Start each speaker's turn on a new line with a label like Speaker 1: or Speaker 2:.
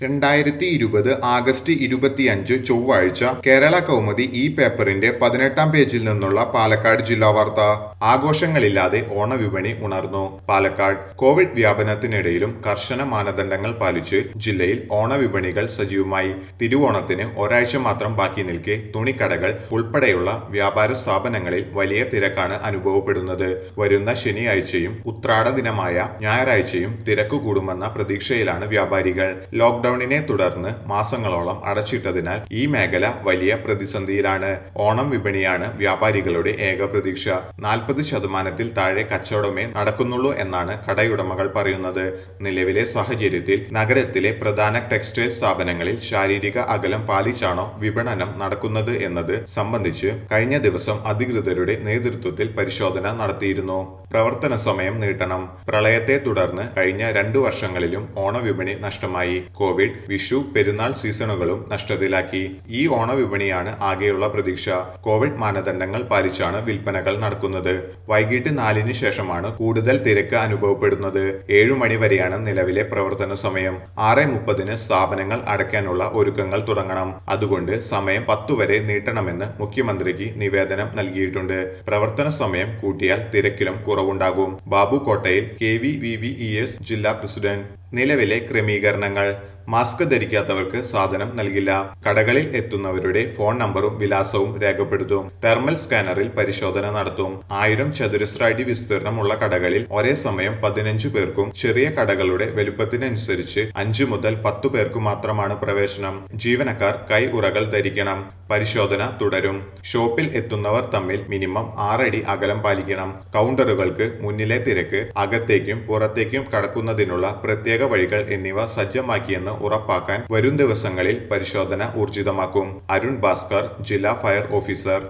Speaker 1: രണ്ടായിരത്തി ഇരുപത് ആഗസ്റ്റ് ഇരുപത്തിയഞ്ച് ചൊവ്വാഴ്ച കേരള കൗമുദി ഈ പേപ്പറിന്റെ പതിനെട്ടാം പേജിൽ നിന്നുള്ള പാലക്കാട് ജില്ലാ വാർത്ത ആഘോഷങ്ങളില്ലാതെ ഓണവിപണി ഉണർന്നു പാലക്കാട് കോവിഡ് വ്യാപനത്തിനിടയിലും കർശന മാനദണ്ഡങ്ങൾ പാലിച്ച് ജില്ലയിൽ ഓണവിപണികൾ സജീവമായി തിരുവോണത്തിന് ഒരാഴ്ച മാത്രം ബാക്കി നിൽക്കെ തുണിക്കടകൾ ഉൾപ്പെടെയുള്ള വ്യാപാര സ്ഥാപനങ്ങളിൽ വലിയ തിരക്കാണ് അനുഭവപ്പെടുന്നത് വരുന്ന ശനിയാഴ്ചയും ഉത്രാട ദിനമായ ഞായറാഴ്ചയും തിരക്ക് കൂടുമെന്ന പ്രതീക്ഷയിലാണ് വ്യാപാരികൾ ലോക്ഡൌണിനെ തുടർന്ന് മാസങ്ങളോളം അടച്ചിട്ടതിനാൽ ഈ മേഖല വലിയ പ്രതിസന്ധിയിലാണ് ഓണം വിപണിയാണ് വ്യാപാരികളുടെ ഏക പ്രതീക്ഷ നാൽപ്പത് ശതമാനത്തിൽ താഴെ കച്ചവടമേ നടക്കുന്നുള്ളൂ എന്നാണ് കടയുടമകൾ പറയുന്നത് നിലവിലെ സാഹചര്യത്തിൽ നഗരത്തിലെ പ്രധാന ടെക്സ്റ്റൈൽ സ്ഥാപനങ്ങളിൽ ശാരീരിക അകലം പാലിച്ചാണോ വിപണനം നടക്കുന്നത് എന്നത് സംബന്ധിച്ച് കഴിഞ്ഞ ദിവസം അധികൃതരുടെ നേതൃത്വത്തിൽ പരിശോധന നടത്തിയിരുന്നു പ്രവർത്തന സമയം നീട്ടണം പ്രളയത്തെ തുടർന്ന് കഴിഞ്ഞ രണ്ടു വർഷങ്ങളിലും ഓണവിപണി നഷ്ടമായി കോവിഡ് വിഷു പെരുന്നാൾ സീസണുകളും നഷ്ടത്തിലാക്കി ഈ ഓണവിപണിയാണ് ആകെയുള്ള പ്രതീക്ഷ കോവിഡ് മാനദണ്ഡങ്ങൾ പാലിച്ചാണ് വിൽപ്പനകൾ നടക്കുന്നത് വൈകിട്ട് നാലിന് ശേഷമാണ് കൂടുതൽ തിരക്ക് അനുഭവപ്പെടുന്നത് ഏഴു മണി വരെയാണ് നിലവിലെ പ്രവർത്തന സമയം ആറ് മുപ്പതിന് സ്ഥാപനങ്ങൾ അടയ്ക്കാനുള്ള ഒരുക്കങ്ങൾ തുടങ്ങണം അതുകൊണ്ട് സമയം പത്തു വരെ നീട്ടണമെന്ന് മുഖ്യമന്ത്രിക്ക് നിവേദനം നൽകിയിട്ടുണ്ട് പ്രവർത്തന സമയം കൂട്ടിയാൽ തിരക്കിലും കുറവുണ്ടാകും ബാബു കോട്ടയിൽ K V V V E S ജില്ലാ പ്രസിഡന്റ് നിലവിലെ ക്രമീകരണങ്ങൾ മാസ്ക് ധരിക്കാത്തവർക്ക് സാധനം നൽകില്ല കടകളിൽ എത്തുന്നവരുടെ ഫോൺ നമ്പറും വിലാസവും രേഖപ്പെടുത്തും തെർമൽ സ്കാനറിൽ പരിശോധന നടത്തും ആയിരം ചതുരശ്ര അടി വിസ്തീർണമുള്ള കടകളിൽ ഒരേ സമയം പതിനഞ്ചു പേർക്കും ചെറിയ കടകളുടെ വലുപ്പത്തിനനുസരിച്ച് അഞ്ചു മുതൽ പത്തു പേർക്ക് മാത്രമാണ് പ്രവേശനം ജീവനക്കാർ കൈ ഉറകൾ ധരിക്കണം പരിശോധന തുടരും ഷോപ്പിൽ എത്തുന്നവർ തമ്മിൽ മിനിമം ആറടി അകലം പാലിക്കണം കൗണ്ടറുകൾക്ക് മുന്നിലെ തിരക്ക് അകത്തേക്കും പുറത്തേക്കും കടക്കുന്നതിനുള്ള പ്രത്യേക വഴികൾ എന്നിവ സജ്ജമാക്കിയെന്ന് ഉറപ്പാക്കാൻ വരും ദിവസങ്ങളിൽ പരിശോധന ഊർജിതമാക്കും അരുൺ ഭാസ്കർ ജില്ലാ ഫയർ ഓഫീസർ